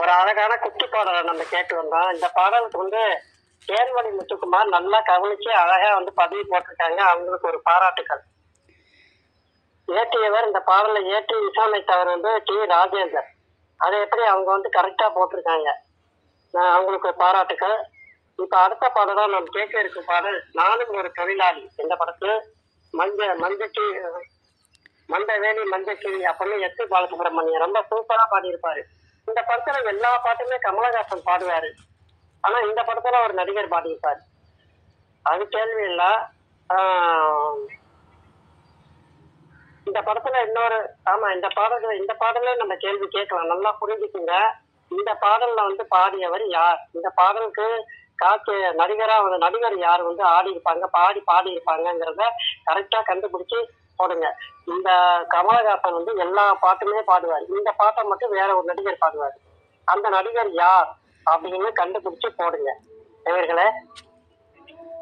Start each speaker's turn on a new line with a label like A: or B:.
A: ஒரு அழகான குட்டி பாடலை நம்ம கேட்டு வந்தோம் இந்த பாடலுக்கு வந்து தேன்மணி முத்துக்குமார் நல்லா கவனிச்சு அழகா வந்து பதிவு போட்டிருக்காங்க அவங்களுக்கு ஒரு பாராட்டுக்கள் இயற்றியவர் இந்த பாடலை ஏற்றி இசையமைத்தவர் வந்து டி ராஜேந்தர் அதை எப்படி அவங்க வந்து கரெக்டா போட்டிருக்காங்க நான் அவங்களுக்கு ஒரு பாராட்டுக்கள் இப்ப அடுத்த பாடலா நம்ம கேட்க இருக்கும் பாடல் நானும் ஒரு தொழிலாளி இந்த படத்துல மஞ்ச மஞ்சக்கி மண்டவேலி மஞ்சக்கிளி அப்படின்னு எஸ் பி பாலசுப்ரமணியம் ரொம்ப சூப்பரா பாடியிருப்பாரு இந்த படத்துல எல்லா பாட்டுமே கமலஹாசன் பாடுவாரு ஆனா இந்த படத்துல ஒரு நடிகர் பாடியிருப்பாரு அது கேள்வி இல்ல ஆஹ், இந்த படத்துல இன்னொரு ஆமா இந்த பாடல் இந்த பாடலே நம்ம கேள்வி கேட்கலாம் நல்லா புரிஞ்சுக்குங்க இந்த பாடல்ல வந்து பாடியவர் யார் இந்த பாடலுக்கு காத்து நடிகரா வந்து நடிகர் யார் வந்து ஆடி இருப்பாங்க பாடி பாடி இருப்பாங்கங்கிறத கரெக்டா கண்டுபிடிச்சு போடுங்க இந்த கமலஹாசன் வந்து எல்லா பாட்டுமே பாடுவார் இந்த பாட்டை மட்டும் வேற ஒரு நடிகர் பாடுவார் அந்த நடிகர் யார் அப்படின்னு கண்டுபிடிச்சு போடுங்க நேயர்களே